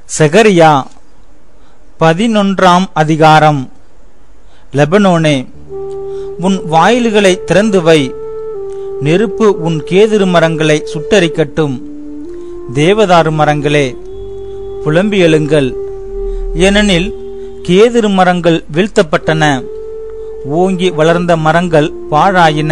செகரியா பதினொன்றாம் அதிகாரம் லெபனோனே உன் வாயில்களை திறந்து வை நெருப்பு உன் கேதுரு மரங்களை சுட்டரிக்கட்டும் தேவதாரு மரங்களே புலம்பி எழுங்கள் ஏனெனில் கேதுரு மரங்கள் வீழ்த்தப்பட்டன ஓங்கி வளர்ந்த மரங்கள் பாழாயின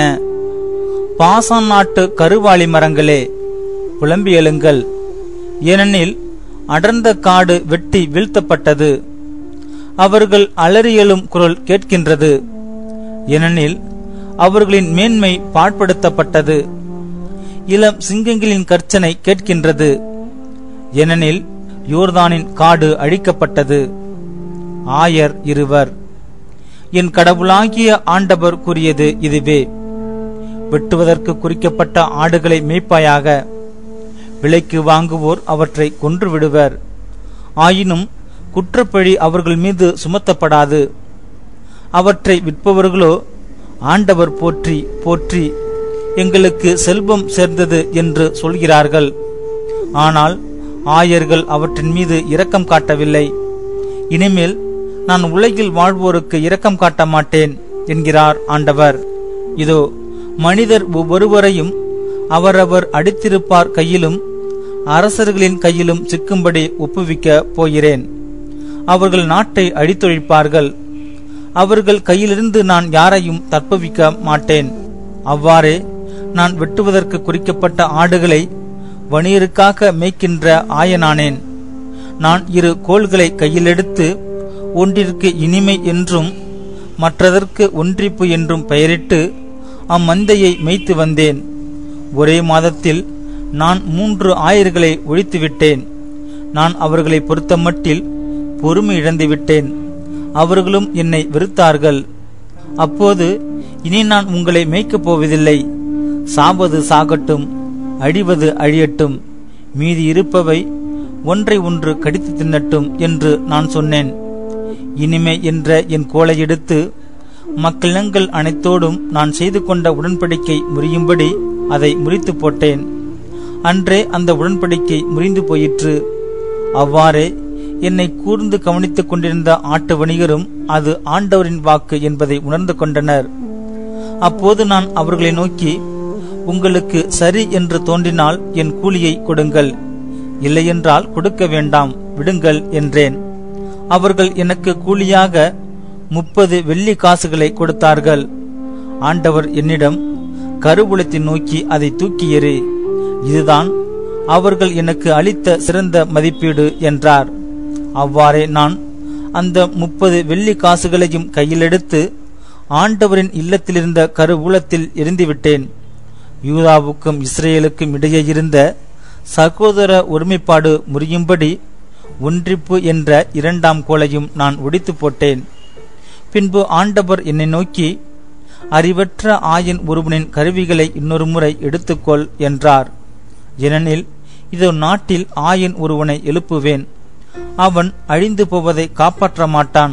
பாசான் நாட்டு கருவாளி மரங்களே புலம்பி எழுங்கள் ஏனெனில் அடர்ந்த காடு வெட்டி வீழ்த்தப்பட்டது அவர்கள் அலறியலும் குரல் கேட்கின்றது ஏனெனில் அவர்களின் மேன்மை பாழ்படுத்தப்பட்டது இளம் சிங்கங்களின் கர்ச்சனை கேட்கின்றது ஏனெனில் யோர்தானின் காடு அழிக்கப்பட்டது ஆயர் இருவர் என் கடவுளாகிய ஆண்டவர் கூறியது இதுவே வெட்டுவதற்கு குறிக்கப்பட்ட ஆடுகளை மேய்ப்பாயாக விலைக்கு வாங்குவோர் அவற்றை கொன்று விடுவர் ஆயினும் குற்றப்பழி அவர்கள் மீது சுமத்தப்படாது அவற்றை விற்பவர்களோ ஆண்டவர் போற்றி போற்றி எங்களுக்கு செல்வம் சேர்ந்தது என்று சொல்கிறார்கள் ஆனால் ஆயர்கள் அவற்றின் மீது இரக்கம் காட்டவில்லை இனிமேல் நான் உலகில் வாழ்வோருக்கு இரக்கம் காட்ட மாட்டேன் என்கிறார் ஆண்டவர் இதோ மனிதர் ஒவ்வொருவரையும் அவரவர் அடித்திருப்பார் கையிலும் அரசர்களின் கையிலும் சிக்கும்படி ஒப்புவிக்க போகிறேன் அவர்கள் நாட்டை அழித்தொழிப்பார்கள் அவர்கள் கையிலிருந்து நான் யாரையும் தற்பவிக்க மாட்டேன் அவ்வாறே நான் வெட்டுவதற்கு குறிக்கப்பட்ட ஆடுகளை வணிகருக்காக மேய்க்கின்ற ஆயனானேன் நான் இரு கோள்களை கையிலெடுத்து ஒன்றிற்கு இனிமை என்றும் மற்றதற்கு ஒன்றிப்பு என்றும் பெயரிட்டு அம்மந்தையை மேய்த்து வந்தேன் ஒரே மாதத்தில் நான் மூன்று ஆயர்களை ஒழித்துவிட்டேன் நான் அவர்களை பொறுத்தமட்டில் பொறுமை இழந்துவிட்டேன் அவர்களும் என்னை வெறுத்தார்கள் அப்போது இனி நான் உங்களை மேய்க்கப் போவதில்லை சாவது சாகட்டும் அழிவது அழியட்டும் மீதி இருப்பவை ஒன்றை ஒன்று கடித்து தின்னட்டும் என்று நான் சொன்னேன் இனிமே என்ற என் கோலை எடுத்து மக்களினங்கள் அனைத்தோடும் நான் செய்து கொண்ட உடன்படிக்கை முறியும்படி அதை முறித்து போட்டேன் அன்றே அந்த உடன்படிக்கை முறிந்து போயிற்று அவ்வாறே என்னை கூர்ந்து கவனித்துக் கொண்டிருந்த ஆட்டு வணிகரும் அது ஆண்டவரின் வாக்கு என்பதை உணர்ந்து கொண்டனர் அப்போது நான் அவர்களை நோக்கி உங்களுக்கு சரி என்று தோன்றினால் என் கூலியை கொடுங்கள் இல்லையென்றால் கொடுக்க வேண்டாம் விடுங்கள் என்றேன் அவர்கள் எனக்கு கூலியாக முப்பது வெள்ளி காசுகளை கொடுத்தார்கள் ஆண்டவர் என்னிடம் கருவூலத்தை நோக்கி அதை தூக்கி எறி இதுதான் அவர்கள் எனக்கு அளித்த சிறந்த மதிப்பீடு என்றார் அவ்வாறே நான் அந்த முப்பது வெள்ளி காசுகளையும் கையிலெடுத்து ஆண்டவரின் இல்லத்திலிருந்த கருவூலத்தில் எரிந்துவிட்டேன் யூதாவுக்கும் இஸ்ரேலுக்கும் இடையே இருந்த சகோதர ஒருமைப்பாடு முறியும்படி ஒன்றிப்பு என்ற இரண்டாம் கோலையும் நான் ஒடித்து போட்டேன் பின்பு ஆண்டவர் என்னை நோக்கி அறிவற்ற ஆயன் ஒருவனின் கருவிகளை இன்னொரு முறை எடுத்துக்கொள் என்றார் ஏனெனில் இதோ நாட்டில் ஆயன் ஒருவனை எழுப்புவேன் அவன் அழிந்து போவதை காப்பாற்ற மாட்டான்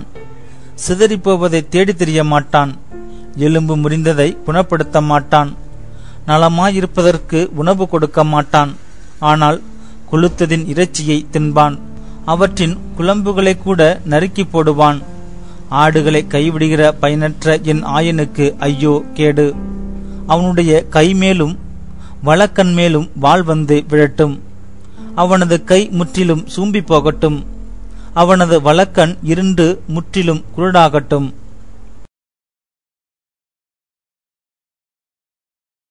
சிதறி போவதை தேடித் தெரிய மாட்டான் எலும்பு முறிந்ததை குணப்படுத்த மாட்டான் நலமாயிருப்பதற்கு உணவு கொடுக்க மாட்டான் ஆனால் கொளுத்ததின் இறைச்சியை தின்பான் அவற்றின் குழம்புகளை கூட நறுக்கி போடுவான் ஆடுகளை கைவிடுகிற பயனற்ற என் ஆயனுக்கு ஐயோ கேடு அவனுடைய கை மேலும் வழக்கன் மேலும் வாள் வந்து விழட்டும் அவனது கை முற்றிலும் சூம்பி போகட்டும் அவனது வழக்கன் இருண்டு முற்றிலும் குருடாகட்டும்